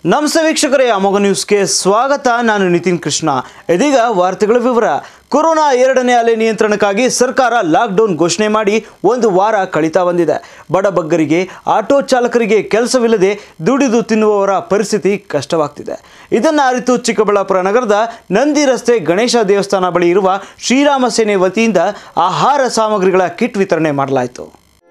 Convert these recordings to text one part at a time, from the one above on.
ನಮಸ್ತೆ ವೀಕ್ಷಕರೇ ಅಮೋಘ ನ್ಯೂಸ್ಗೆ ಸ್ವಾಗತ ನಾನು ನಿತಿನ್ ಕೃಷ್ಣ ಇದೀಗ ವಾರ್ತೆಗಳ ವಿವರ ಕೊರೋನಾ ಎರಡನೇ ಅಲೆ ನಿಯಂತ್ರಣಕ್ಕಾಗಿ ಸರ್ಕಾರ ಲಾಕ್ಡೌನ್ ಘೋಷಣೆ ಮಾಡಿ ಒಂದು ವಾರ ಕಳೀತಾ ಬಂದಿದೆ ಬಡಬಗ್ಗರಿಗೆ ಆಟೋ ಚಾಲಕರಿಗೆ ಕೆಲಸವಿಲ್ಲದೆ ದುಡಿದು ತಿನ್ನುವವರ ಪರಿಸ್ಥಿತಿ ಕಷ್ಟವಾಗ್ತಿದೆ ಇದನ್ನು ಅರಿತು ಚಿಕ್ಕಬಳ್ಳಾಪುರ ನಗರದ ನಂದಿ ರಸ್ತೆ ಗಣೇಶ ದೇವಸ್ಥಾನ ಬಳಿ ಇರುವ ಶ್ರೀರಾಮ ಸೇನೆ ವತಿಯಿಂದ ಆಹಾರ ಸಾಮಗ್ರಿಗಳ ಕಿಟ್ ವಿತರಣೆ ಮಾಡಲಾಯಿತು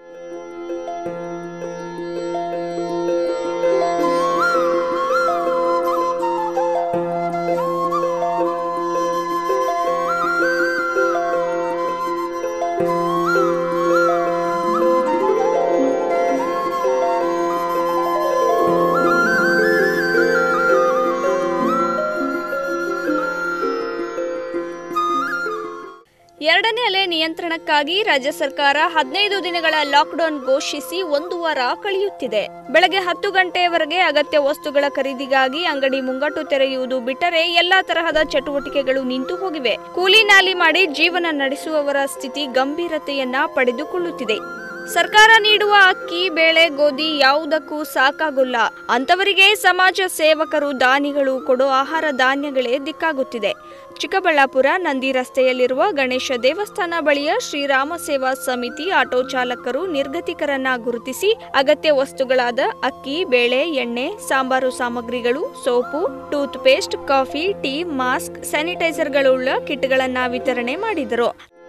ಎರಡನೇ ಅಲೆ ನಿಯಂತ್ರಣಕ್ಕಾಗಿ ರಾಜ್ಯ ಸರ್ಕಾರ ಹದಿನೈದು ದಿನಗಳ ಲಾಕ್ಡೌನ್ ಘೋಷಿಸಿ ಒಂದು ವಾರ ಕಳೆಯುತ್ತಿದೆ ಬೆಳಗ್ಗೆ ಹತ್ತು ಗಂಟೆಯವರೆಗೆ ಅಗತ್ಯ ವಸ್ತುಗಳ ಖರೀದಿಗಾಗಿ ಅಂಗಡಿ ಮುಂಗಟ್ಟು ತೆರೆಯುವುದು ಬಿಟ್ಟರೆ ಎಲ್ಲಾ ತರಹದ ಚಟುವಟಿಕೆಗಳು ನಿಂತು ಹೋಗಿವೆ ಕೂಲಿ ನಾಲಿ ಮಾಡಿ ಜೀವನ ನಡೆಸುವವರ ಸ್ಥಿತಿ ಗಂಭೀರತೆಯನ್ನ ಪಡೆದುಕೊಳ್ಳುತ್ತಿದೆ ಸರ್ಕಾರ ನೀಡುವ ಅಕ್ಕಿ ಬೇಳೆ ಗೋಧಿ ಯಾವುದಕ್ಕೂ ಸಾಕಾಗುಲ್ಲ ಅಂತವರಿಗೆ ಸಮಾಜ ಸೇವಕರು ದಾನಿಗಳು ಕೊಡೋ ಆಹಾರ ಧಾನ್ಯಗಳೇ ದಿಕ್ಕಾಗುತ್ತಿದೆ ಚಿಕ್ಕಬಳ್ಳಾಪುರ ನಂದಿ ರಸ್ತೆಯಲ್ಲಿರುವ ಗಣೇಶ ದೇವಸ್ಥಾನ ಬಳಿಯ ಶ್ರೀರಾಮ ಸೇವಾ ಸಮಿತಿ ಆಟೋ ಚಾಲಕರು ನಿರ್ಗತಿಕರನ್ನ ಗುರುತಿಸಿ ಅಗತ್ಯ ವಸ್ತುಗಳಾದ ಅಕ್ಕಿ ಬೇಳೆ ಎಣ್ಣೆ ಸಾಂಬಾರು ಸಾಮಗ್ರಿಗಳು soap tooth paste coffee tea mask ಸ್ಯಾನಿಟೈಸರ್ಗಳುಳ್ಳ ಕಿಟ್ಗಳನ್ನ ವಿತರಣೆ ಮಾಡಿದರು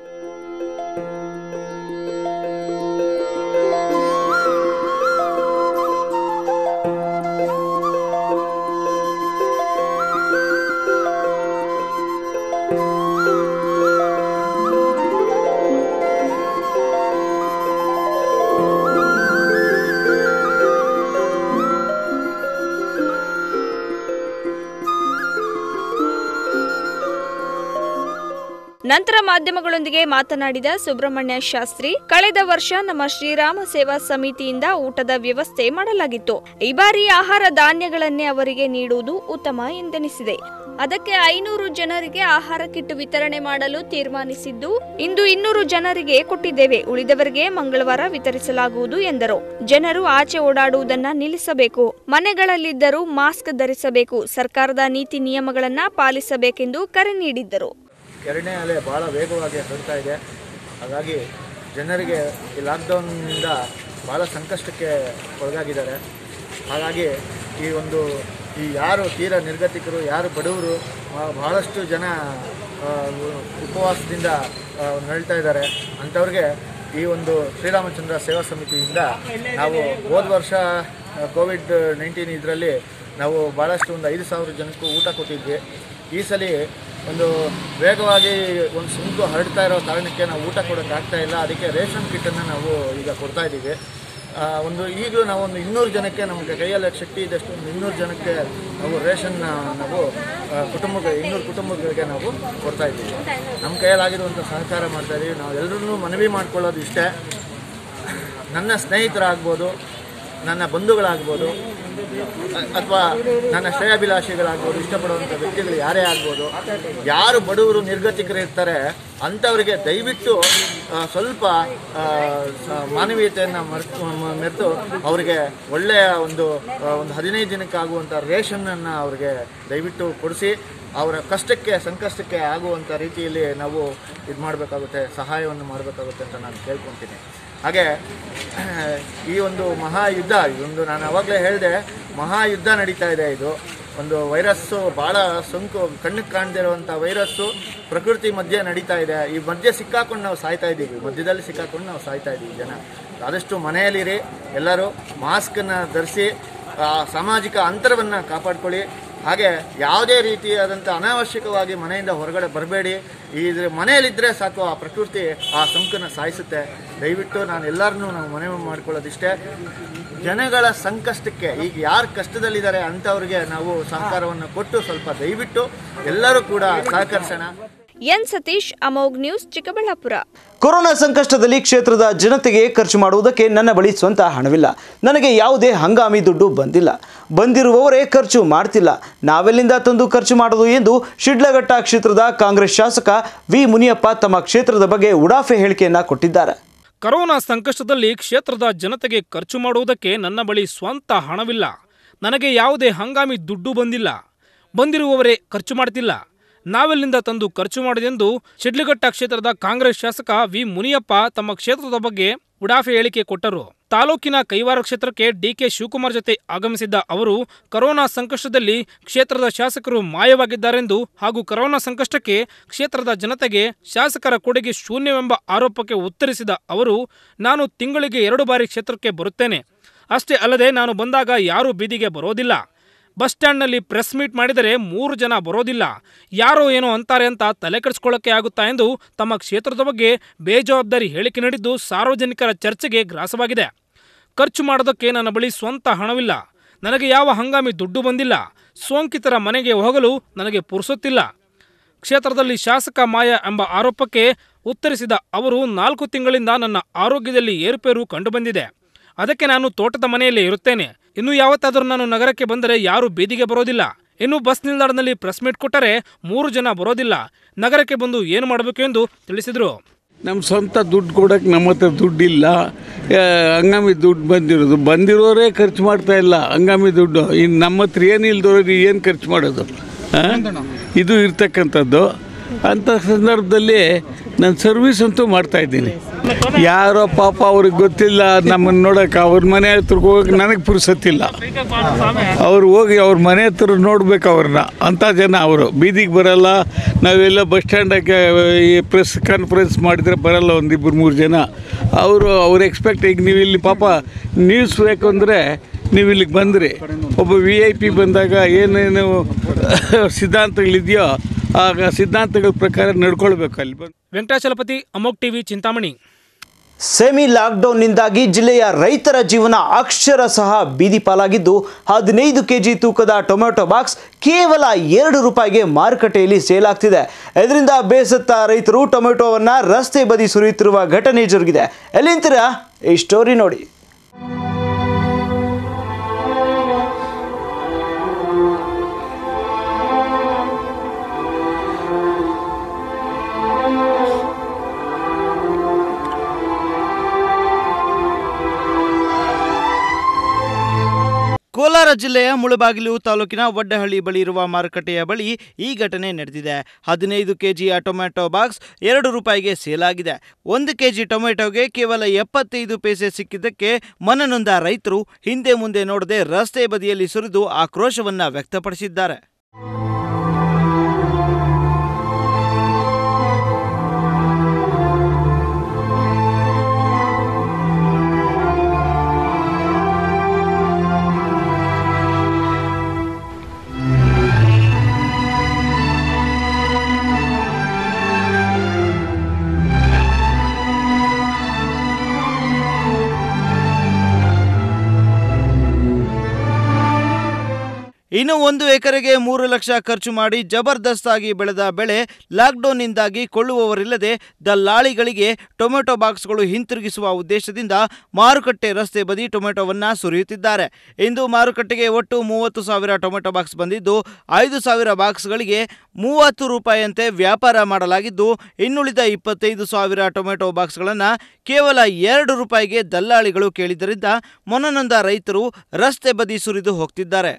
ನಂತರ ಮಾಧ್ಯಮಗಳೊಂದಿಗೆ ಮಾತನಾಡಿದ ಸುಬ್ರಹ್ಮಣ್ಯ ಶಾಸ್ತ್ರಿ ಕಳೆದ ವರ್ಷ ನಮ್ಮ ಶ್ರೀರಾಮ ಸೇವಾ ಸಮಿತಿಯಿಂದ ಊಟದ ವ್ಯವಸ್ಥೆ ಮಾಡಲಾಗಿತ್ತು ಈ ಬಾರಿ ಆಹಾರ ಧಾನ್ಯಗಳನ್ನೇ ಅವರಿಗೆ ನೀಡುವುದು ಉತ್ತಮ ಎಂದೆನಿಸಿದೆ ಅದಕ್ಕೆ ಐನೂರು ಜನರಿಗೆ ಆಹಾರ ಕಿಟ್ ವಿತರಣೆ ಮಾಡಲು ತೀರ್ಮಾನಿಸಿದ್ದು ಇಂದು ಇನ್ನೂರು ಜನರಿಗೆ ಕೊಟ್ಟಿದ್ದೇವೆ ಉಳಿದವರಿಗೆ ಮಂಗಳವಾರ ವಿತರಿಸಲಾಗುವುದು ಎಂದರು ಜನರು ಆಚೆ ಓಡಾಡುವುದನ್ನ ನಿಲ್ಲಿಸಬೇಕು ಮನೆಗಳಲ್ಲಿದ್ದರೂ ಮಾಸ್ಕ್ ಧರಿಸಬೇಕು ಸರ್ಕಾರದ ನೀತಿ ನಿಯಮಗಳನ್ನ ಪಾಲಿಸಬೇಕೆಂದು ಕರೆ ನೀಡಿದ್ದರು ಎರಡನೇ ಅಲೆ ಭಾಳ ವೇಗವಾಗಿ ಹರಡ್ತಾ ಇದೆ ಹಾಗಾಗಿ ಜನರಿಗೆ ಈ ಲಾಕ್ಡೌನ್ನಿಂದ ಭಾಳ ಸಂಕಷ್ಟಕ್ಕೆ ಒಳಗಾಗಿದ್ದಾರೆ ಹಾಗಾಗಿ ಈ ಒಂದು ಈ ಯಾರು ತೀರಾ ನಿರ್ಗತಿಕರು ಯಾರು ಬಡವರು ಆ, ಬಹಳಷ್ಟು ಜನ ಆ, ಉಪವಾಸದಿಂದ ಆ, ನರಳ್ತಾ ಇದ್ದಾರೆ ಅಂಥವ್ರಿಗೆ ಈ ಒಂದು ಶ್ರೀರಾಮಚಂದ್ರ ಸೇವಾ ಸಮಿತಿಯಿಂದ ನಾವು ಹೋದ ವರ್ಷ ಕೋವಿಡ್ ನೈನ್ಟೀನ್ ಇದರಲ್ಲಿ ನಾವು ಭಾಳಷ್ಟು ಒಂದು ಐದು ಸಾವಿರ ಜನಕ್ಕೂ ಊಟ ಕೊಟ್ಟಿದ್ವಿ ಈ ಸಲ ಒಂದು ವೇಗವಾಗಿ ಒಂದು ಸೋಂಕು ಹರಡ್ತಾ ಇರೋ ಕಾರಣಕ್ಕೆ ನಾವು ಊಟ ಕೊಡೋಕ್ಕಾಗ್ತಾ ಇಲ್ಲ ಅದಕ್ಕೆ ರೇಷನ್ ಕಿಟ್ಟನ್ನು ನಾವು ಈಗ ಕೊಡ್ತಾ ಇದ್ದೀವಿ ಆ, ಒಂದು ಈಗಲೂ ನಾವು ಒಂದು ಇನ್ನೂರು ಜನಕ್ಕೆ ನಮಗೆ ಕೈಯಲ್ಲಿ ಶಕ್ತಿ ಇದ್ದಷ್ಟು ಒಂದು ಇನ್ನೂರು ಜನಕ್ಕೆ ನಾವು ರೇಷನ್ನ ನಾವು ಆ, ಕುಟುಂಬಕ್ಕೆ ಇನ್ನೂರು ಕುಟುಂಬಗಳಿಗೆ ನಾವು ಕೊಡ್ತಾ ಇದ್ದೀವಿ ನಮ್ಮ ಕೈಯಲ್ಲಾಗಿರುವಂಥ ಸಹಕಾರ ಮಾಡ್ತಾ ಇದ್ದೀವಿ ನಾವು ಎಲ್ಲರನ್ನೂ ಮನವಿ ಮಾಡ್ಕೊಳ್ಳೋದು ಇಷ್ಟೇ ನನ್ನ ಸ್ನೇಹಿತರಾಗ್ಬೋದು ನನ್ನ ಬಂಧುಗಳಾಗ್ಬೋದು ಅಥವಾ ನನ್ನ ಶ್ರೇಯಾಭಿಲಾಷಿಗಳಾಗ್ಬೋದು ಇಷ್ಟಪಡುವಂಥ ವ್ಯಕ್ತಿಗಳು ಯಾರೇ ಆಗ್ಬೋದು ಯಾರು ಬಡವರು ನಿರ್ಗತಿಕರು ಇರ್ತಾರೆ ಅಂಥವರಿಗೆ ದಯವಿಟ್ಟು ಆ, ಸ್ವಲ್ಪ ಆ, ಸ- ಮಾನವೀಯತೆಯನ್ನು ಮರೆತು ಮೆರೆತು ಅವರಿಗೆ ಒಳ್ಳೆಯ ಒಂದು ಆ, ಒಂದು ಹದಿನೈದು ದಿನಕ್ಕಾಗುವಂಥ ರೇಷನ್ನನ್ನು ಅವರಿಗೆ ದಯವಿಟ್ಟು ಕೊಡಿಸಿ ಅವರ ಕಷ್ಟಕ್ಕೆ ಸಂಕಷ್ಟಕ್ಕೆ ಆಗುವಂಥ ರೀತಿಯಲ್ಲಿ ನಾವು ಇದು ಮಾಡಬೇಕಾಗುತ್ತೆ ಸಹಾಯವನ್ನು ಮಾಡಬೇಕಾಗುತ್ತೆ ಅಂತ ನಾನು ಕೇಳ್ಕೊತೀನಿ ಹಾಗೆ ಈ ಒಂದು ಮಹಾಯುದ್ಧ ಇದೊಂದು ನಾನು ಅವಾಗಲೇ ಹೇಳಿದೆ ಮಹಾಯುದ್ಧ ನಡೀತಾ ಇದೆ ಇದು ಒಂದು ವೈರಸ್ಸು ಭಾಳ ಸೋಂಕು ಕಣ್ಣಿಗೆ ಕಾಣದೇ ಇರುವಂಥ ವೈರಸ್ಸು ಪ್ರಕೃತಿ ಮಧ್ಯೆ ನಡೀತಾ ಇದೆ ಈ ಮಧ್ಯೆ ಸಿಕ್ಕಾಕೊಂಡು ನಾವು ಸಾಯ್ತಾ ಇದ್ದೀವಿ ಮಧ್ಯದಲ್ಲಿ ಸಿಕ್ಕಾಕೊಂಡು ನಾವು ಸಾಯ್ತಾ ಇದ್ದೀವಿ ಜನ ಆದಷ್ಟು ಮನೆಯಲ್ಲಿರಿ ಎಲ್ಲರೂ ಮಾಸ್ಕನ್ನು ಧರಿಸಿ ಆ, ಸಾಮಾಜಿಕ ಅಂತರವನ್ನು ಕಾಪಾಡ್ಕೊಳ್ಳಿ ಹಾಗೆ ಯಾವುದೇ ರೀತಿಯಾದಂಥ ಅನಾವಶ್ಯಕವಾಗಿ ಮನೆಯಿಂದ ಹೊರಗಡೆ ಬರಬೇಡಿ ಇದ್ರ ಮನೆಯಲ್ಲಿದ್ದರೆ ಸಾಕು ಆ ಪ್ರಕೃತಿ ಆ ಸೋಂಕನ್ನು ಸಾಯಿಸುತ್ತೆ ದಯವಿಟ್ಟು ನಾನು ಎಲ್ಲರನ್ನೂ ನಾವು ಮನವಿ ಮಾಡ್ಕೊಳ್ಳೋದಿಷ್ಟೇ ಜನಗಳ ಸಂಕಷ್ಟಕ್ಕೆ ಈಗ ಯಾರು ಕಷ್ಟದಲ್ಲಿದ್ದಾರೆ ಅಂಥವ್ರಿಗೆ ನಾವು ಸಹಕಾರವನ್ನು ಕೊಟ್ಟು ಸ್ವಲ್ಪ ದಯವಿಟ್ಟು ಎಲ್ಲರೂ ಕೂಡ ಸಹಕರಿಸೋಣ N Satish Amogh news Chikkaballapura corona ಸಂಕಷ್ಟದಲ್ಲಿ ಕ್ಷೇತ್ರದ ಜನತೆಗೆ ಖರ್ಚು ಮಾಡುವುದಕ್ಕೆ ನನ್ನ ಬಳಿ ಸ್ವಂತ ಹಣವಿಲ್ಲ ನನಗೆ ಯಾವುದೇ ಹಂಗಾಮಿ ದುಡ್ಡು ಬಂದಿಲ್ಲ ಬಂದಿರುವವರೇ ಖರ್ಚು ಮಾಡ್ತಿಲ್ಲ ನಾವೆಲ್ಲಿಂದ ತಂದು ಖರ್ಚು ಮಾಡೋದು ಎಂದು ಶಿಡ್ಲಘಟ್ಟ ಕ್ಷೇತ್ರದ ಕಾಂಗ್ರೆಸ್ ಶಾಸಕ ವಿ ಮುನಿಯಪ್ಪ ತಮ್ಮ ಕ್ಷೇತ್ರದ ಬಗ್ಗೆ ಉಡಾಫೆ ಹೇಳಿಕೆಯನ್ನ ಕೊಟ್ಟಿದ್ದಾರೆ ಕರೋನಾ ಸಂಕಷ್ಟದಲ್ಲಿ ಕ್ಷೇತ್ರದ ಜನತೆಗೆ ಖರ್ಚು ಮಾಡುವುದಕ್ಕೆ ನನ್ನ ಬಳಿ ಸ್ವಂತ ಹಣವಿಲ್ಲ ನನಗೆ ಯಾವುದೇ ಹಂಗಾಮಿ ದುಡ್ಡು ಬಂದಿಲ್ಲ ಬಂದಿರುವವರೇ ಖರ್ಚು ಮಾಡ್ತಿಲ್ಲ ನಾವೆಲ್ಲಿಂದ ತಂದು ಖರ್ಚು ಮಾಡಿದೆಂದು ಶಿಡ್ಲಘಟ್ಟ ಕ್ಷೇತ್ರದ ಕಾಂಗ್ರೆಸ್ ಶಾಸಕ ವಿ ಮುನಿಯಪ್ಪ ತಮ್ಮ ಕ್ಷೇತ್ರದ ಬಗ್ಗೆ ಉಡಾಫೆ ಹೇಳಿಕೆ ಕೊಟ್ಟರು ತಾಲೂಕಿನ ಕೈವಾರ ಕ್ಷೇತ್ರಕ್ಕೆ ಡಿಕೆ ಶಿವಕುಮಾರ್ ಜೊತೆ ಆಗಮಿಸಿದ್ದ ಅವರು ಕರೋನಾ ಸಂಕಷ್ಟದಲ್ಲಿ ಕ್ಷೇತ್ರದ ಶಾಸಕರು ಮಾಯವಾಗಿದ್ದಾರೆಂದು ಹಾಗೂ ಕರೋನಾ ಸಂಕಷ್ಟಕ್ಕೆ ಕ್ಷೇತ್ರದ ಜನತೆಗೆ ಶಾಸಕರ ಕೊಡುಗೆ ಶೂನ್ಯವೆಂಬ ಆರೋಪಕ್ಕೆ ಉತ್ತರಿಸಿದ ಅವರು ನಾನು ತಿಂಗಳಿಗೆ ಎರಡು ಬಾರಿ ಕ್ಷೇತ್ರಕ್ಕೆ ಬರುತ್ತೇನೆ ಅಷ್ಟೇ ಅಲ್ಲದೆ ನಾನು ಬಂದಾಗ ಯಾರೂ ಬೀದಿಗೆ ಬರೋದಿಲ್ಲ ಬಸ್ ಸ್ಟ್ಯಾಂಡ್ನಲ್ಲಿ ಪ್ರೆಸ್ ಮೀಟ್ ಮಾಡಿದರೆ ಮೂರು ಜನ ಬರೋದಿಲ್ಲ ಯಾರೋ ಏನೋ ಅಂತಾರೆ ಅಂತ ತಲೆ ಕೆಡಿಸ್ಕೊಳ್ಳೋಕೆ ಆಗುತ್ತಾ ಎಂದು ತಮ್ಮ ಕ್ಷೇತ್ರದ ಬಗ್ಗೆ ಬೇಜವಾಬ್ದಾರಿ ಹೇಳಿಕೆ ನೀಡಿದ್ದು ಸಾರ್ವಜನಿಕರ ಚರ್ಚೆಗೆ ಗ್ರಾಸವಾಗಿದೆ ಖರ್ಚು ಮಾಡೋದಕ್ಕೆ ನನ್ನ ಬಳಿ ಸ್ವಂತ ಹಣವಿಲ್ಲ ನನಗೆ ಯಾವ ಹಂಗಾಮಿ ದುಡ್ಡು ಬಂದಿಲ್ಲ ಸೋಂಕಿತರ ಮನೆಗೆ ಹೋಗಲು ನನಗೆ ಪುರುಸೊತ್ತಿಲ್ಲ ಕ್ಷೇತ್ರದಲ್ಲಿ ಶಾಸಕ ಮಾಯ ಎಂಬ ಆರೋಪಕ್ಕೆ ಉತ್ತರಿಸಿದ ಅವರು ನಾಲ್ಕು ತಿಂಗಳಿಂದ ನನ್ನ ಆರೋಗ್ಯದಲ್ಲಿ ಏರುಪೇರು ಕಂಡುಬಂದಿದೆ ಅದಕ್ಕೆ ನಾನು ತೋಟದ ಮನೆಯಲ್ಲೇ ಇರುತ್ತೇನೆ ಇನ್ನು ಯಾವತ್ತಾದರೂ ನಾನು ನಗರಕ್ಕೆ ಬಂದರೆ ಯಾರೂ ಬೀದಿಗೆ ಬರೋದಿಲ್ಲ ಇನ್ನು ಬಸ್ ನಿಲ್ದಾಣದಲ್ಲಿ ಪ್ರೆಸ್ ಮೀಟ್ ಕೊಟ್ಟರೆ ಮೂರು ಜನ ಬರೋದಿಲ್ಲ ನಗರಕ್ಕೆ ಬಂದು ಏನು ಮಾಡಬೇಕು ಎಂದು ತಿಳಿಸಿದರು ನಮ್ಮ ಸ್ವಂತ ದುಡ್ಡು ಕೊಡೋಕೆ ನಮ್ಮ ಹತ್ರ ದುಡ್ಡಿಲ್ಲ ಆ, ಹಂಗಾಮಿ ದುಡ್ಡು ಬಂದಿರೋದು ಬಂದಿರೋರೇ ಖರ್ಚು ಮಾಡ್ತಾ ಇಲ್ಲ ಹಂಗಾಮಿ ದುಡ್ಡು ಇನ್ನು ನಮ್ಮ ಹತ್ರ ಏನು ಇಲ್ದವ್ರಿಗೆ ಏನು ಖರ್ಚು ಮಾಡೋದು ಆ? ಇದು ಇರ್ತಕ್ಕಂಥದ್ದು ಅಂಥ ಸಂದರ್ಭದಲ್ಲಿ ನಾನು ಸರ್ವಿಸ್ ಅಂತೂ ಮಾಡ್ತಾ ಇದ್ದೀನಿ ಯಾರೋ ಪಾಪ ಅವ್ರಿಗೆ ಗೊತ್ತಿಲ್ಲ ನಮ್ಮನ್ನು ನೋಡೋಕೆ ಅವ್ರ ಮನೆ ಹತ್ರಕ್ಕೆ ಹೋಗಕ್ಕೆ ನನಗೆ ಪುರ್ಸತ್ತಿಲ್ಲ ಅವ್ರು ಹೋಗಿ ಅವ್ರ ಮನೆ ಹತ್ರ ನೋಡ್ಬೇಕು ಅವ್ರನ್ನ ಅಂಥ ಜನ ಅವರು ಬೀದಿಗೆ ಬರಲ್ಲ ನಾವೆಲ್ಲ ಬಸ್ ಸ್ಟ್ಯಾಂಡಕ್ಕೆ ಈ ಪ್ರೆಸ್ ಕಾನ್ಫರೆನ್ಸ್ ಮಾಡಿದರೆ ಬರಲ್ಲ ಒಂದಿಬ್ಬರು ಮೂರು ಜನ ಅವರು ಅವ್ರು ಎಕ್ಸ್ಪೆಕ್ಟ್ ಈಗ ನೀವು ಇಲ್ಲಿ ಪಾಪ ನ್ಯೂಸ್ ಬೇಕು ಅಂದರೆ ನೀವು ಇಲ್ಲಿಗೆ ಬಂದ್ರಿ ಒಬ್ಬ ವಿ ಐ ಪಿ ಬಂದಾಗ ಏನೇನು ಸಿದ್ಧಾಂತಗಳಿದೆಯೋ ಆಗ ಸಿದ್ಧಾಂತಗಳ ಪ್ರಕಾರ ನಡ್ಕೊಳ್ಬೇಕು ಅಲ್ಲಿ ಬಂದು ವೆಂಕಟಾಚಲಪತಿ ಅಮೋಕ್ ಟಿವಿ ಚಿಂತಾಮಣಿ ಸೆಮಿ ಲಾಕ್ಡೌನ್ನಿಂದಾಗಿ ಜಿಲ್ಲೆಯ ರೈತರ ಜೀವನ ಅಕ್ಷರ ಸಹ ಬೀದಿ ಪಾಲಾಗಿದ್ದು ಹದಿನೈದು ಕೆಜಿ ತೂಕದ ಟೊಮೆಟೊ ಬಾಕ್ಸ್ ಕೇವಲ ಎರಡು ರೂಪಾಯಿಗೆ ಮಾರುಕಟ್ಟೆಯಲ್ಲಿ ಸೇಲ್ ಆಗ್ತಿದೆ ಇದರಿಂದ ಬೇಸತ್ತ ರೈತರು ಟೊಮೆಟೊವನ್ನು ರಸ್ತೆ ಬದಿ ಸುರಿಯುತ್ತಿರುವ ಘಟನೆ ಜರುಗಿದೆ ಎಲ್ಲಿಂತೀರಾ ಈ ಸ್ಟೋರಿ ನೋಡಿ ಕೋಲಾರ ಜಿಲ್ಲೆಯ ಮುಳಬಾಗಿಲು ತಾಲೂಕಿನ ವಡ್ಡಹಳ್ಳಿ ಬಳಿ ಇರುವ ಮಾರುಕಟ್ಟೆಯ ಬಳಿ ಈ ಘಟನೆ ನಡೆದಿದೆ ಹದಿನೈದು ಕೆಜಿಯ ಟೊಮೆಟೊ ಬಾಕ್ಸ್ ಎರಡು ರೂಪಾಯಿಗೆ ಸೇಲ್ ಆಗಿದೆ ಒಂದು ಕೆಜಿ ಟೊಮೆಟೊಗೆ ಕೇವಲ ಎಪ್ಪತ್ತೈದು ಪೈಸೆ ಸಿಕ್ಕಿದ್ದಕ್ಕೆ ಮನನೊಂದ ರೈತರು ಹಿಂದೆ ಮುಂದೆ ನೋಡದೆ ರಸ್ತೆ ಬದಿಯಲ್ಲಿ ಸುರಿದು ಆಕ್ರೋಶವನ್ನ ವ್ಯಕ್ತಪಡಿಸಿದ್ದಾರೆ ಇನ್ನು ಒಂದು ಎಕರೆಗೆ ಮೂರು ಲಕ್ಷ ಖರ್ಚು ಮಾಡಿ ಜಬರ್ದಸ್ತಾಗಿ ಬೆಳೆದ ಬೆಳೆ ಲಾಕ್ಡೌನ್ನಿಂದಾಗಿ ಕೊಳ್ಳುವವರಿಲ್ಲದೆ ದಲ್ಲಾಳಿಗಳಿಗೆ ಟೊಮೆಟೊ ಬಾಕ್ಸ್ಗಳು ಹಿಂತಿರುಗಿಸುವ ಉದ್ದೇಶದಿಂದ ಮಾರುಕಟ್ಟೆ ರಸ್ತೆ ಬದಿ ಟೊಮೆಟೊವನ್ನು ಸುರಿಯುತ್ತಿದ್ದಾರೆ ಇಂದು ಮಾರುಕಟ್ಟೆಗೆ ಒಟ್ಟು ಮೂವತ್ತು ಸಾವಿರ ಟೊಮೆಟೊ ಬಾಕ್ಸ್ ಬಂದಿದ್ದು ಐದು ಸಾವಿರ ಬಾಕ್ಸ್ಗಳಿಗೆ ಮೂವತ್ತು ರೂಪಾಯಿಯಂತೆ ವ್ಯಾಪಾರ ಮಾಡಲಾಗಿದ್ದು ಇನ್ನುಳಿದ ಇಪ್ಪತ್ತೈದು ಸಾವಿರ ಟೊಮೆಟೊ ಬಾಕ್ಸ್ಗಳನ್ನು ಕೇವಲ ಎರಡು ರೂಪಾಯಿಗೆ ದಲ್ಲಾಳಿಗಳು ಕೇಳಿದ್ದರಿಂದ ಮೊನನೊಂದ ರೈತರು ರಸ್ತೆ ಬದಿ ಸುರಿದು ಹೋಗ್ತಿದ್ದಾರೆ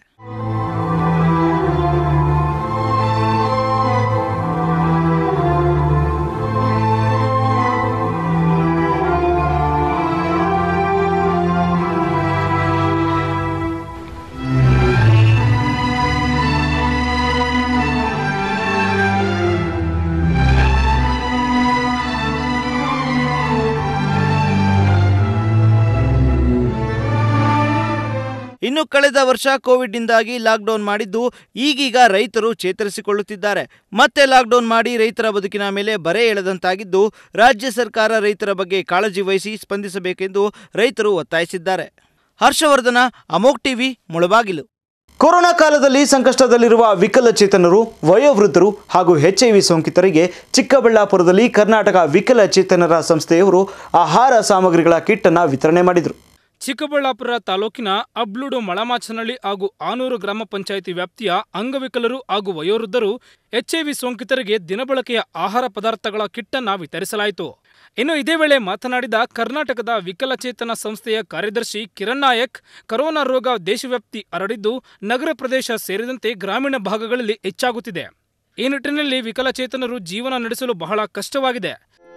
ಇನ್ನು ಕಳೆದ ವರ್ಷ ಕೋವಿಡ್ನಿಂದಾಗಿ ಲಾಕ್ಡೌನ್ ಮಾಡಿದ್ದು ಈಗೀಗ ರೈತರು ಚೇತರಿಸಿಕೊಳ್ಳುತ್ತಿದ್ದಾರೆ ಮತ್ತೆ ಲಾಕ್ಡೌನ್ ಮಾಡಿ ರೈತರ ಬದುಕಿನ ಮೇಲೆ ಬರೆ ಎಳೆದಂತಾಗಿದ್ದು ರಾಜ್ಯ ಸರ್ಕಾರ ರೈತರ ಬಗ್ಗೆ ಕಾಳಜಿ ವಹಿಸಿ ಸ್ಪಂದಿಸಬೇಕೆಂದು ರೈತರು ಒತ್ತಾಯಿಸಿದ್ದಾರೆ ಹರ್ಷವರ್ಧನ ಅಮೋಕ್ ಟಿವಿ ಮುಳಬಾಗಿಲು ಕೊರೋನಾ ಕಾಲದಲ್ಲಿ ಸಂಕಷ್ಟದಲ್ಲಿರುವ ವಿಕಲಚೇತನರು ವಯೋವೃದ್ಧರು ಹಾಗೂ ಎಚ್ಐವಿ ಸೋಂಕಿತರಿಗೆ ಚಿಕ್ಕಬಳ್ಳಾಪುರದಲ್ಲಿ ಕರ್ನಾಟಕ ವಿಕಲಚೇತನರ ಸಂಸ್ಥೆಯವರು ಆಹಾರ ಸಾಮಗ್ರಿಗಳ ಕಿಟ್ ಅನ್ನು ವಿತರಣೆ ಮಾಡಿದರು ಚಿಕ್ಕಬಳ್ಳಾಪುರ ತಾಲೂಕಿನ ಅಬ್ಲೂಡು ಮಳಮಾಚನಹಳ್ಳಿ ಹಾಗೂ ಆನೂರು ಗ್ರಾಮ ಪಂಚಾಯಿತಿ ವ್ಯಾಪ್ತಿಯ ಅಂಗವಿಕಲರು ಹಾಗೂ ವಯೋವೃದ್ಧರು ಎಚ್ಐವಿ ಸೋಂಕಿತರಿಗೆ ದಿನಬಳಕೆಯ ಆಹಾರ ಪದಾರ್ಥಗಳ ಕಿಟ್ಟನ್ನು ವಿತರಿಸಲಾಯಿತು ಇನ್ನು ಇದೇ ವೇಳೆ ಮಾತನಾಡಿದ ಕರ್ನಾಟಕದ ವಿಕಲಚೇತನ ಸಂಸ್ಥೆಯ ಕಾರ್ಯದರ್ಶಿ ಕಿರಣ್ ನಾಯಕ್ ಕರೋನಾ ರೋಗ ದೇಶವ್ಯಾಪ್ತಿ ಹರಡಿದ್ದು ನಗರ ಪ್ರದೇಶ ಸೇರಿದಂತೆ ಗ್ರಾಮೀಣ ಭಾಗಗಳಲ್ಲಿ ಹೆಚ್ಚಾಗುತ್ತಿದೆ ಈ ನಿಟ್ಟಿನಲ್ಲಿ ವಿಕಲಚೇತನರು ಜೀವನ ನಡೆಸಲು ಬಹಳ ಕಷ್ಟವಾಗಿದೆ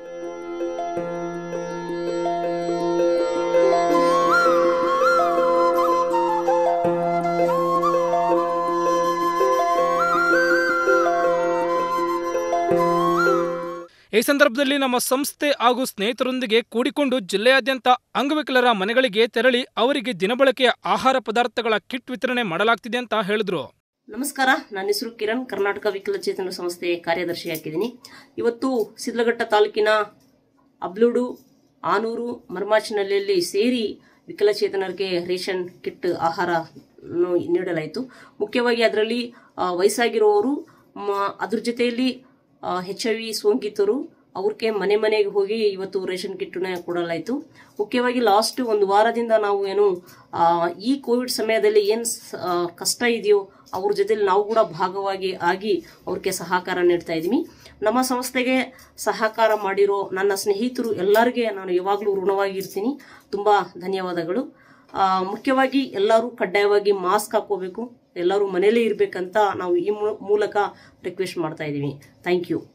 ಈ ಸಂದರ್ಭದಲ್ಲಿ ನಮ್ಮ ಸಂಸ್ಥೆ ಹಾಗೂ ಸ್ನೇಹಿತರೊಂದಿಗೆ ಕೂಡಿಕೊಂಡು ಜಿಲ್ಲೆಯಾದ್ಯಂತ ಅಂಗವಿಕಲರ ಮನೆಗಳಿಗೆ ತೆರಳಿ ಅವರಿಗೆ ದಿನಬಳಕೆಯ ಆಹಾರ ಪದಾರ್ಥಗಳ ಕಿಟ್ ವಿತರಣೆ ಮಾಡಲಾಗ್ತಿದೆ ಅಂತ ಹೇಳಿದ್ರು ನಮಸ್ಕಾರ ನನ್ನ ಹೆಸರು ಕಿರಣ್ ಕರ್ನಾಟಕ ವಿಕಲಚೇತನ ಸಂಸ್ಥೆ ಕಾರ್ಯದರ್ಶಿಯಾಗಿದ್ದೀನಿ ಇವತ್ತು ಸಿದ್ಲಘಟ್ಟ ತಾಲೂಕಿನ ಅಬ್ಲೂಡು ಆನೂರು ಮರ್ಮಾಚಿನಹಳ್ಳಿಯಲ್ಲಿ ಸೇರಿ ವಿಕಲಚೇತನರಿಗೆ ರೇಷನ್ ಕಿಟ್ ಆಹಾರ ನೀಡಲಾಯಿತು ಮುಖ್ಯವಾಗಿ ಅದರಲ್ಲಿ ಆ, ವಯಸ್ಸಾಗಿರುವವರು ಮ- ಅದ್ರ ಜೊತೆಯಲ್ಲಿ ಹೆಚ್ ಐ ವಿ ಸೋಂಕಿತರು ಅವ್ರಿಗೆ ಮನೆ ಮನೆಗೆ ಹೋಗಿ ಇವತ್ತು ರೇಷನ್ ಕಿಟ್ನ ಕೊಡಲಾಯಿತು ಮುಖ್ಯವಾಗಿ ಲಾಸ್ಟ್ ಒಂದು ವಾರದಿಂದ ನಾವು ಏನು ಆ, ಈ ಕೋವಿಡ್ ಸಮಯದಲ್ಲಿ ಏನು ಕಷ್ಟ ಇದೆಯೋ ಅವ್ರ ಜೊತೆಲಿ ನಾವು ಕೂಡ ಭಾಗವಾಗಿ ಆಗಿ ಅವ್ರಿಗೆ ಸಹಕಾರ ನೀಡ್ತಾ ಇದ್ದೀವಿ ನಮ್ಮ ಸಂಸ್ಥೆಗೆ ಸಹಕಾರ ಮಾಡಿರೋ ನನ್ನ ಸ್ನೇಹಿತರು ಎಲ್ಲರಿಗೆ ನಾನು ಯಾವಾಗಲೂ ಋಣವಾಗಿರ್ತೀನಿ ತುಂಬ ಧನ್ಯವಾದಗಳು ಆ, ಮುಖ್ಯವಾಗಿ ಎಲ್ಲರೂ ಕಡ್ಡಾಯವಾಗಿ ಮಾಸ್ಕ್ ಹಾಕೋಬೇಕು ಎಲ್ಲರೂ ಮನೇಲೇ ಇರಬೇಕಂತ ನಾವು ಈ ಮೂ- ಮೂಲಕ ರಿಕ್ವೆಸ್ಟ್ ಮಾಡ್ತಾ ಇದ್ದೀವಿ ಥ್ಯಾಂಕ್ ಯು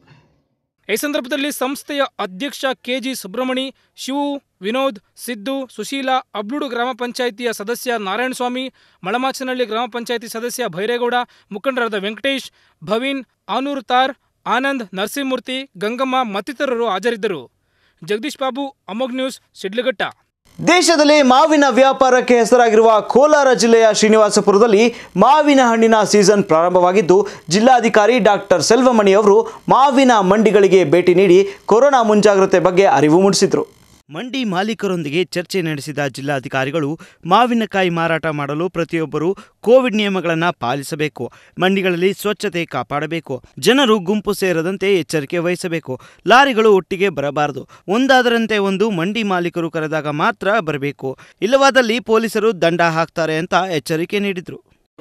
ಈ ಸಂದರ್ಭದಲ್ಲಿ ಸಂಸ್ಥೆಯ ಅಧ್ಯಕ್ಷ ಕೆಜಿ ಸುಬ್ರಮಣಿ ಶಿವು ವಿನೋದ್ ಸಿದ್ದು ಸುಶೀಲಾ ಅಬ್ಲೂಡು ಗ್ರಾಮ ಪಂಚಾಯಿತಿಯ ಸದಸ್ಯ ನಾರಾಯಣಸ್ವಾಮಿ ಮಳಮಾಚನಹಳ್ಳಿ ಗ್ರಾಮ ಪಂಚಾಯಿತಿ ಸದಸ್ಯ ಭೈರೇಗೌಡ ಮುಖಂಡರಾದ ವೆಂಕಟೇಶ್ ಭವೀನ್ ಆನೂರು ತಾರ್ ಆನಂದ್ ನರಸಿಂಹಮೂರ್ತಿ ಗಂಗಮ್ಮ ಮತ್ತಿತರರು ಹಾಜರಿದ್ದರು ಜಗದೀಶ್ ಬಾಬು ಅಮೋಘ್ ನ್ಯೂಸ್ ಶಿಡ್ಲಘಟ್ಟ ದೇಶದಲ್ಲಿ ಮಾವಿನ ವ್ಯಾಪಾರಕ್ಕೆ ಹೆಸರಾಗಿರುವ ಕೋಲಾರ ಜಿಲ್ಲೆಯ ಶ್ರೀನಿವಾಸಪುರದಲ್ಲಿ ಮಾವಿನ ಹಣ್ಣಿನ ಸೀಸನ್ ಪ್ರಾರಂಭವಾಗಿದ್ದು ಜಿಲ್ಲಾಧಿಕಾರಿ ಡಾಕ್ಟರ್ ಸೆಲ್ವಮಣಿ ಅವರು ಮಾವಿನ ಮಂಡಿಗಳಿಗೆ ಭೇಟಿ ನೀಡಿ ಕೊರೋನಾ ಮುಂಜಾಗ್ರತೆ ಬಗ್ಗೆ ಅರಿವು ಮೂಡಿಸಿದರು ಮಂಡಿ ಮಾಲೀಕರೊಂದಿಗೆ ಚರ್ಚೆ ನಡೆಸಿದ ಜಿಲ್ಲಾಧಿಕಾರಿಗಳು ಮಾವಿನಕಾಯಿ ಮಾರಾಟ ಮಾಡಲು ಪ್ರತಿಯೊಬ್ಬರು ಕೋವಿಡ್ ನಿಯಮಗಳನ್ನು ಪಾಲಿಸಬೇಕು ಮಂಡಿಗಳಲ್ಲಿ ಸ್ವಚ್ಛತೆ ಕಾಪಾಡಬೇಕು ಜನರು ಗುಂಪು ಸೇರದಂತೆ ಎಚ್ಚರಿಕೆ ವಹಿಸಬೇಕು ಲಾರಿಗಳು ಒಟ್ಟಿಗೆ ಬರಬಾರದು ಒಂದಾದರಂತೆ ಒಂದು ಮಂಡಿ ಮಾಲೀಕರು ಕರೆದಾಗ ಮಾತ್ರ ಬರಬೇಕು ಇಲ್ಲವಾದಲ್ಲಿ ಪೊಲೀಸರು ದಂಡ ಹಾಕ್ತಾರೆ ಅಂತ ಎಚ್ಚರಿಕೆ ನೀಡಿದರು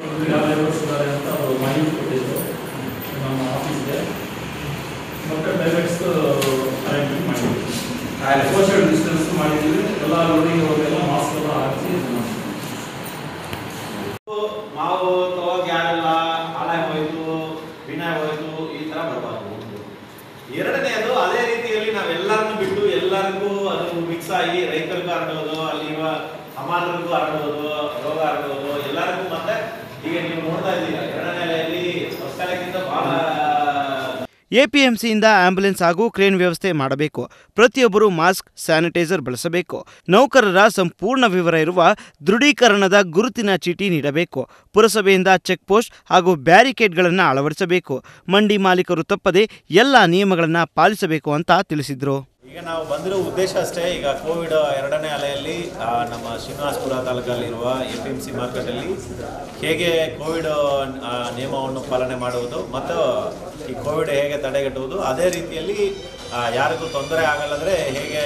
ನಮ್ಮ ಆಫೀಸ್ಗೆ ಮತ್ತು ಡೈರೆಕ್ಟ್ಸ್ ಅರೇಂಜ್ಮೆಂಟ್ ಮಾಡಿದ್ವಿ ಸೋಷಿಯಲ್ ಡಿಸ್ಟೆನ್ಸ್ ಮಾಡಿದ್ವಿ ಎಲ್ಲ ಲೋಡಿಂಗ್ ಹೋಗೆಲ್ಲ ಮಾಸ್ಕ್ ಎಲ್ಲ ಹಾಕಿ ಇದು ಮಾಡಿದ್ವಿ. ಮಾವು ತಗೋಕ್ ಯಾರಿಲ್ಲ ಹಾಳಾಗಿ ಹೋಯ್ತು ಬಿನಾಗಿ ಹೋಯ್ತು ಈ ತರ ಬರಬಾರ್ದು ಒಂದು ಎರಡನೇದು ಅದೇ ರೀತಿಯಲ್ಲಿ ನಾವೆಲ್ಲರನ್ನು ಬಿಟ್ಟು ಎಲ್ಲರಿಗೂ ಅದು ಮಿಕ್ಸ್ ಆಗಿ ರೈತರಿಗೂ ಹರಡೋದು ಅಲ್ಲಿರುವ ಹಮಾಲರಿಗೂ ಹರಡೋದು ರೋಗ ಹರಡೋದು ಎಲ್ಲರಿಗೂ ಮತ್ತೆ ಈಗ ನೀವು ನೋಡ್ತಾ ಇದ್ದೀರಾ ಎರಡನೇ ಅಲೆಯಲ್ಲಿ ಹೊಸಕಾಲಕ್ಕಿಂತ ಬಹಳ ಎಪಿಎಂಸಿಯಿಂದ ಆಂಬ್ಯುಲೆನ್ಸ್ ಹಾಗೂ ಕ್ರೇನ್ ವ್ಯವಸ್ಥೆ ಮಾಡಬೇಕು ಪ್ರತಿಯೊಬ್ಬರು ಮಾಸ್ಕ್ ಸ್ಯಾನಿಟೈಸರ್ ಬಳಸಬೇಕು ನೌಕರರ ಸಂಪೂರ್ಣ ವಿವರ ಇರುವ ದೃಢೀಕರಣದ ಗುರುತಿನ ಚೀಟಿ ನೀಡಬೇಕು ಪುರಸಭೆಯಿಂದ ಚೆಕ್ ಪೋಸ್ಟ್ ಹಾಗೂ ಬ್ಯಾರಿಕೇಡ್ಗಳನ್ನು ಅಳವಡಿಸಬೇಕು ಮಂಡಿ ಮಾಲೀಕರು ತಪ್ಪದೆ ಎಲ್ಲ ನಿಯಮಗಳನ್ನು ಪಾಲಿಸಬೇಕು ಅಂತ ತಿಳಿಸಿದರು ಈಗ ನಾವು ಬಂದಿರೋ ಉದ್ದೇಶ ಅಷ್ಟೇ ಈಗ ಕೋವಿಡ್ ಎರಡನೇ ಅಲೆಯಲ್ಲಿ ಆ, ನಮ್ಮ ಶ್ರೀನಿವಾಸಪುರ ತಾಲೂಕಲ್ಲಿರುವ ಎ ಪಿ ಎಂ ಸಿ ಮಾರ್ಕೆಟಲ್ಲಿ ಹೇಗೆ ಕೋವಿಡ್ ಆ, ನಿಯಮವನ್ನು ಪಾಲನೆ ಮಾಡುವುದು ಮತ್ತು ಈ ಕೋವಿಡ್ ಹೇಗೆ ತಡೆಗಟ್ಟುವುದು ಅದೇ ರೀತಿಯಲ್ಲಿ ಆ, ಯಾರಿಗೂ ತೊಂದರೆ ಆಗಲ್ಲದ್ರೆ ಹೇಗೆ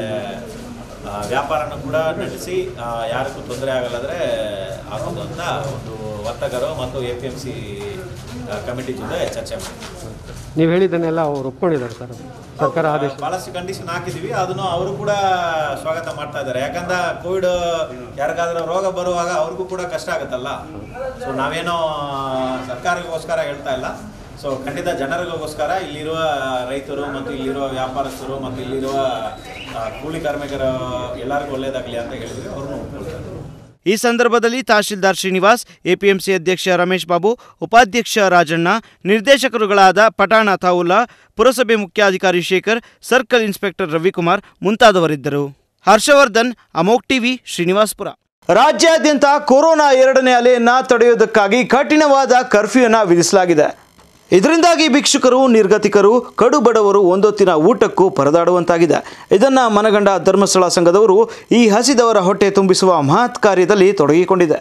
ಆ, ವ್ಯಾಪಾರನ ಕೂಡ ನಡೆಸಿ ಆ, ಯಾರಿಗೂ ತೊಂದರೆ ಆಗಲ್ಲದ್ರೆ ಆಗೋದು ಅಂತ ಒಂದು ವರ್ತಕರು ಮತ್ತು A P M C committee ಜೊತೆ ಚರ್ಚೆ ಮಾಡಿದ್ವಿ ನೀವು ಹೇಳಿದ್ದನ್ನೆಲ್ಲ ಅವ್ರು ಒಪ್ಕೊಂಡಿದ್ದಾರೆ ಸರ್ ಸರ್ಕಾರ ಆದೇಶ ಬಹಳಷ್ಟು ಕಂಡೀಷನ್ ಹಾಕಿದೀವಿ ಅದನ್ನು ಅವರು ಕೂಡ ಸ್ವಾಗತ ಮಾಡ್ತಾ ಇದ್ದಾರೆ ಯಾಕಂದ್ರೆ ಕೋವಿಡ್ ಯಾರಿಗಾದ್ರೂ ರೋಗ ಬರುವಾಗ ಅವ್ರಿಗೂ ಕೂಡ ಕಷ್ಟ ಆಗುತ್ತಲ್ಲ ಸೊ ನಾವೇನೋ ಸರ್ಕಾರಕ್ಕೋಸ್ಕರ ಹೇಳ್ತಾ ಇಲ್ಲ ಸೊ ಖಂಡಿತ ಜನರಿಗೋಸ್ಕರ ಇಲ್ಲಿರುವ ರೈತರು ಮತ್ತು ಇಲ್ಲಿರುವ ವ್ಯಾಪಾರಸ್ಥರು ಮತ್ತು ಇಲ್ಲಿರುವ ಆ, ಕೂಲಿ ಕಾರ್ಮಿಕರು ಎಲ್ಲರಿಗೂ ಒಳ್ಳೇದಾಗಲಿ ಅಂತ ಹೇಳಿದ್ವಿ ಅವ್ರನ್ನೂ ಒಪ್ಕೊಳ್ತಾರೆ ಈ ಸಂದರ್ಭದಲ್ಲಿ ತಹಶೀಲ್ದಾರ್ ಶ್ರೀನಿವಾಸ್ ಎಪಿಎಂಸಿ ಅಧ್ಯಕ್ಷ ರಮೇಶ್ ಬಾಬು ಉಪಾಧ್ಯಕ್ಷ ರಾಜಣ್ಣ ನಿರ್ದೇಶಕರುಗಳಾದ ಪಠಾಣ ತಾವುಲ್ಲಾ ಪುರಸಭೆ ಮುಖ್ಯಾಧಿಕಾರಿ ಶೇಖರ್ ಸರ್ಕಲ್ ಇನ್ಸ್ಪೆಕ್ಟರ್ ರವಿಕುಮಾರ್ ಮುಂತಾದವರಿದ್ದರು ಹರ್ಷವರ್ಧನ್ ಅಮೋಕ್ ಟಿವಿ ಶ್ರೀನಿವಾಸ್ಪುರ ರಾಜ್ಯಾದ್ಯಂತ ಕೊರೋನಾ ಎರಡನೇ ಅಲೆಯನ್ನ ತಡೆಯುವುದಕ್ಕಾಗಿ ಕಠಿಣವಾದ ಕರ್ಫ್ಯೂನ ವಿಧಿಸಲಾಗಿದೆ ಇದರಿಂದಾಗಿ ಭಿಕ್ಷುಕರು ನಿರ್ಗತಿಕರು ಕಡು ಬಡವರು ಒಂದೊತ್ತಿನ ಊಟಕ್ಕೂ ಪರದಾಡುವಂತಾಗಿದೆ ಇದನ್ನು ಮನಗಂಡ ಧರ್ಮಸ್ಥಳ ಸಂಘದವರು ಈ ಹಸಿದವರ ಹೊಟ್ಟೆ ತುಂಬಿಸುವ ಮಹತ್ ಕಾರ್ಯದಲ್ಲಿ ತೊಡಗಿಕೊಂಡಿದೆ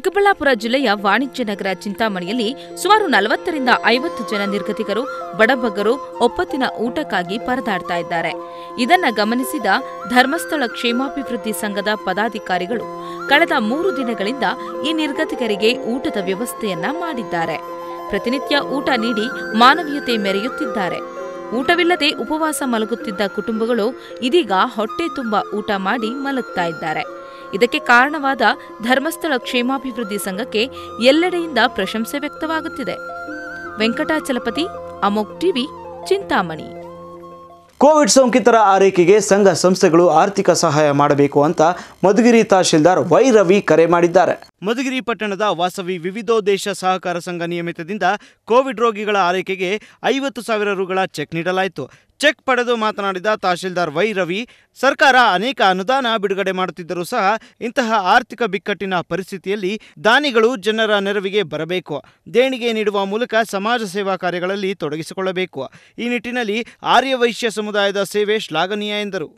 ಚಿಕ್ಕಬಳ್ಳಾಪುರ ಜಿಲ್ಲೆಯ ವಾಣಿಜ್ಯ ನಗರ ಚಿಂತಾಮಣಿಯಲ್ಲಿ ಸುಮಾರು ನಲವತ್ತರಿಂದ ಐವತ್ತು ಜನ ನಿರ್ಗತಿಕರು ಬಡಬಗ್ಗರು ಒಪ್ಪತ್ತಿನ ಊಟಕ್ಕಾಗಿ ಪರದಾಡ್ತಾ ಇದ್ದಾರೆ ಇದನ್ನ ಗಮನಿಸಿದ ಧರ್ಮಸ್ಥಳ ಕ್ಷೇಮಾಭಿವೃದ್ಧಿ ಸಂಘದ ಪದಾಧಿಕಾರಿಗಳು ಕಳೆದ ಮೂರು ದಿನಗಳಿಂದ ಈ ನಿರ್ಗತಿಕರಿಗೆ ಊಟದ ವ್ಯವಸ್ಥೆಯನ್ನ ಮಾಡಿದ್ದಾರೆ ಪ್ರತಿನಿತ್ಯ ಊಟ ನೀಡಿ ಮಾನವೀಯತೆ ಮೆರೆಯುತ್ತಿದ್ದಾರೆ ಊಟವಿಲ್ಲದೆ ಉಪವಾಸ ಮಲಗುತ್ತಿದ್ದ ಕುಟುಂಬಗಳು ಇದೀಗ ಹೊಟ್ಟೆ ತುಂಬ ಊಟ ಮಾಡಿ ಮಲಗ್ತಾ ಇದ್ದಾರೆ ಇದಕ್ಕೆ ಕಾರಣವಾದ ಧರ್ಮಸ್ಥಳ ಕ್ಷೇಮಾಭಿವೃದ್ಧಿ ಸಂಘಕ್ಕೆ ಎಲ್ಲೆಡೆಯಿಂದ ಪ್ರಶಂಸೆ ವ್ಯಕ್ತವಾಗುತ್ತಿದೆ ವೆಂಕಟಾಚಲಪತಿ ಅಮೋಕ್ ಟಿವಿ ಚಿಂತಾಮಣಿ ಕೋವಿಡ್ ಸೋಂಕಿತರ ಆರೈಕೆಗೆ ಸಂಘ ಸಂಸ್ಥೆಗಳು ಆರ್ಥಿಕ ಸಹಾಯ ಮಾಡಬೇಕು ಅಂತ ಮಧುಗಿರಿ ತಹಶೀಲ್ದಾರ್ ವೈ ರವಿ ಕರೆ ಮಾಡಿದ್ದಾರೆ ಮಧುಗಿರಿ ಪಟ್ಟಣದ ವಾಸವಿ ವಿವಿಧೋದ್ದೇಶ ಸಹಕಾರ ಸಂಘ ನಿಯಮಿತದಿಂದ ಕೋವಿಡ್ ರೋಗಿಗಳ ಆರೈಕೆಗೆ ಐವತ್ತು ಸಾವಿರ ರುಗಳ ಚೆಕ್ ನೀಡಲಾಯಿತು ಚೆಕ್ ಪಡೆದು ಮಾತನಾಡಿದ ತಹಶೀಲ್ದಾರ್ ವೈ ರವಿ ಸರ್ಕಾರ ಅನೇಕ ಅನುದಾನ ಬಿಡುಗಡೆ ಮಾಡುತ್ತಿದ್ದರೂ ಸಹ ಇಂತಹ ಆರ್ಥಿಕ ಬಿಕ್ಕಟ್ಟಿನ ಪರಿಸ್ಥಿತಿಯಲ್ಲಿ ದಾನಿಗಳು ಜನರ ನೆರವಿಗೆ ಬರಬೇಕು ದೇಣಿಗೆ ನೀಡುವ ಮೂಲಕ ಸಮಾಜ ಸೇವಾ ಕಾರ್ಯಗಳಲ್ಲಿ ತೊಡಗಿಸಿಕೊಳ್ಳಬೇಕು ಈ ನಿಟ್ಟಿನಲ್ಲಿ ಆರ್ಯವೈಶ್ಯ ಸಮುದಾಯದ ಸೇವೆ ಶ್ಲಾಘನೀಯ ಎಂದರು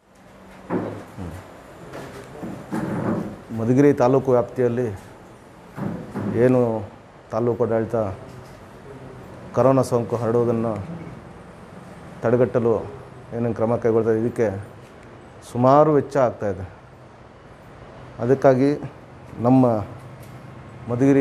ಮಧುಗಿರಿ ತಾಲೂಕು ವ್ಯಾಪ್ತಿಯಲ್ಲಿ ಏನು ತಾಲೂಕು ಆಡಳಿತ ಕರೋನಾ ಸೋಂಕು ಹರಡುವುದನ್ನು ತಡೆಗಟ್ಟಲು ಏನೇನು ಕ್ರಮ ಕೈಗೊಳ್ತಾ ಇದಕ್ಕೆ ಸುಮಾರು ವೆಚ್ಚ ಆಗ್ತಾಯಿದೆ ಅದಕ್ಕಾಗಿ ನಮ್ಮ ಮಧುಗಿರಿ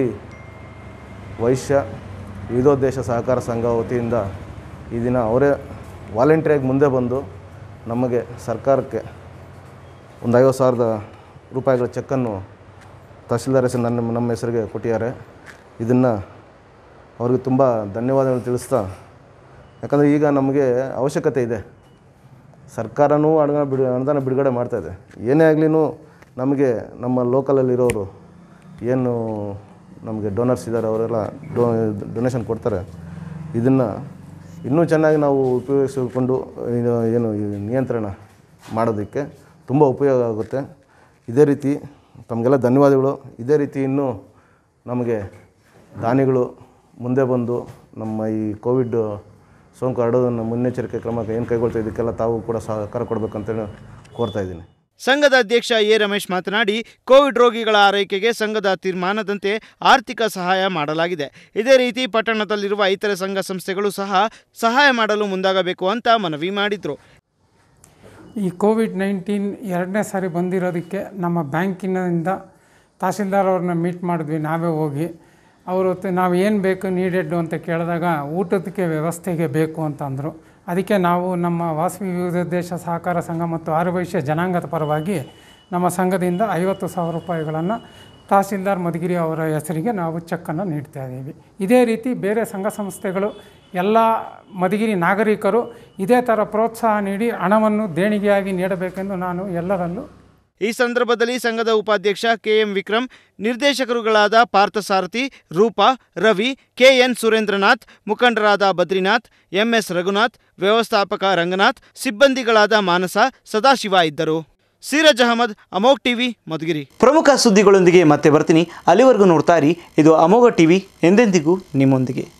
ವೈಶ್ಯ ವಿವಿಧೋದ್ದೇಶ ಸಹಕಾರ ಸಂಘ ವತಿಯಿಂದ ಈ ದಿನ ಅವರೇ ವಾಲಂಟಿಯರಾಗಿ ಮುಂದೆ ಬಂದು ನಮಗೆ ಸರ್ಕಾರಕ್ಕೆ ಒಂದು ಐವತ್ತು ಸಾವಿರದ ರೂಪಾಯಿಗಳ ಚೆಕ್ಕನ್ನು ತಹಶೀಲ್ದಾರ್ ಹೆಸರು ನನ್ನ ನಮ್ಮ ಹೆಸರಿಗೆ ಕೊಟ್ಟಿದ್ದಾರೆ ಇದನ್ನು ಅವ್ರಿಗೆ ತುಂಬ ಧನ್ಯವಾದಗಳು ತಿಳಿಸ್ತಾ ಯಾಕಂದರೆ ಈಗ ನಮಗೆ ಅವಶ್ಯಕತೆ ಇದೆ ಸರ್ಕಾರನೂ ಅನುದಾನ ಬಿಡು ಅನುದಾನ ಬಿಡುಗಡೆ ಮಾಡ್ತಾಯಿದೆ ಏನೇ ಆಗಲಿ ನಮಗೆ ನಮ್ಮ ಲೋಕಲಲ್ಲಿರೋರು ಏನು ನಮಗೆ ಡೋನರ್ಸ್ ಇದ್ದಾರೆ ಅವರೆಲ್ಲ ಡೊ ಡೊನೇಷನ್ ಕೊಡ್ತಾರೆ ಇದನ್ನು ಇನ್ನೂ ಚೆನ್ನಾಗಿ ನಾವು ಉಪಯೋಗಿಸಿಕೊಂಡು ಇದು ಏನು ಈ ನಿಯಂತ್ರಣ ಮಾಡೋದಕ್ಕೆ ತುಂಬ ಉಪಯೋಗ ಆಗುತ್ತೆ ಇದೇ ರೀತಿ ತಮಗೆಲ್ಲ ಧನ್ಯವಾದಗಳು ಇದೇ ರೀತಿ ಇನ್ನೂ ನಮಗೆ ದಾನಿಗಳು ಮುಂದೆ ಬಂದು ನಮ್ಮ ಈ ಕೋವಿಡ್ ಸೋಂಕು ಹರಡೋದನ್ನು ಮುನ್ನೆಚ್ಚರಿಕೆ ಕ್ರಮ ಏನು ಕೈಗೊಳ್ತಾ ಇದಕ್ಕೆಲ್ಲ ತಾವು ಕೂಡ ಸಹಕಾರ ಕೊಡಬೇಕಂತೇಳಿ ಕೋರ್ತಾ ಇದ್ದೀನಿ ಸಂಘದ ಅಧ್ಯಕ್ಷ ಎ ರಮೇಶ್ ಮಾತನಾಡಿ ಕೋವಿಡ್ ರೋಗಿಗಳ ಆರೈಕೆಗೆ ಸಂಘದ ತೀರ್ಮಾನದಂತೆ ಆರ್ಥಿಕ ಸಹಾಯ ಮಾಡಲಾಗಿದೆ ಇದೇ ರೀತಿ ಪಟ್ಟಣದಲ್ಲಿರುವ ಇತರೆ ಸಂಘ ಸಂಸ್ಥೆಗಳು ಸಹ ಸಹಾಯ ಮಾಡಲು ಮುಂದಾಗಬೇಕು ಅಂತ ಮನವಿ ಮಾಡಿದರು ಈ ಕೋವಿಡ್ ನೈನ್ಟೀನ್ ಎರಡನೇ ಸಾರಿ ಬಂದಿರೋದಕ್ಕೆ ನಮ್ಮ ಬ್ಯಾಂಕಿನಿಂದ ತಹಸೀಲ್ದಾರ್ ಅವ್ರನ್ನ ಮೀಟ್ ಮಾಡಿದ್ವಿ ನಾವೇ ಹೋಗಿ ಅವರು ನಾವು ಏನು ಬೇಕು ನೀಡೆಡ್ ಅಂತ ಕೇಳಿದಾಗ ಊಟದಕ್ಕೆ ವ್ಯವಸ್ಥೆಗೆ ಬೇಕು ಅಂತಂದರು ಅದಕ್ಕೆ ನಾವು ನಮ್ಮ ವಾಸವಿ ವಿವಿಧೋದ್ದೇಶ ಸಹಕಾರ ಸಂಘ ಮತ್ತು ಆರ್ಯವೈಶ್ಯ ಜನಾಂಗದ ಪರವಾಗಿ ನಮ್ಮ ಸಂಘದಿಂದ ಐವತ್ತು ಸಾವಿರ ರೂಪಾಯಿಗಳನ್ನು ತಹಸೀಲ್ದಾರ್ ಮಧುಗಿರಿ ಅವರ ಹೆಸರಿಗೆ ನಾವು ಚೆಕ್ಕನ್ನು ನೀಡ್ತಾ ಇದ್ದೀವಿ ಇದೇ ರೀತಿ ಬೇರೆ ಸಂಘ ಸಂಸ್ಥೆಗಳು ಎಲ್ಲ ಮಧುಗಿರಿ ನಾಗರಿಕರು ಇದೇ ಥರ ಪ್ರೋತ್ಸಾಹ ನೀಡಿ ಹಣವನ್ನು ದೇಣಿಗೆಯಾಗಿ ನೀಡಬೇಕೆಂದು ನಾನು ಎಲ್ಲರಲ್ಲೂ ಈ ಸಂದರ್ಭದಲ್ಲಿ ಸಂಘದ ಉಪಾಧ್ಯಕ್ಷ ಕೆಎಂ ವಿಕ್ರಮ್ ನಿರ್ದೇಶಕರುಗಳಾದ ಪಾರ್ಥಸಾರಥಿ ರೂಪಾ ರವಿ ಕೆಎನ್ ಸುರೇಂದ್ರನಾಥ್ ಮುಖಂಡರಾದ ಬದ್ರಿನಾಥ್ ಎಂಎಸ್ ರಘುನಾಥ್ ವ್ಯವಸ್ಥಾಪಕ ರಂಗನಾಥ್ ಸಿಬ್ಬಂದಿಗಳಾದ ಮಾನಸ ಸದಾಶಿವ ಇದ್ದರು ಸೀರಜ್ ಅಹಮದ್ ಅಮೋಘ್ ಟಿವಿ ಮಧುಗಿರಿ ಪ್ರಮುಖ ಸುದ್ದಿಗಳೊಂದಿಗೆ ಮತ್ತೆ ಬರ್ತೀನಿ ಅಲ್ಲಿವರೆಗೂ ನೋಡ್ತಾ ಇರಿ ಇದು ಅಮೋಘ ಟಿವಿ ಎಂದೆಂದಿಗೂ ನಿಮ್ಮೊಂದಿಗೆ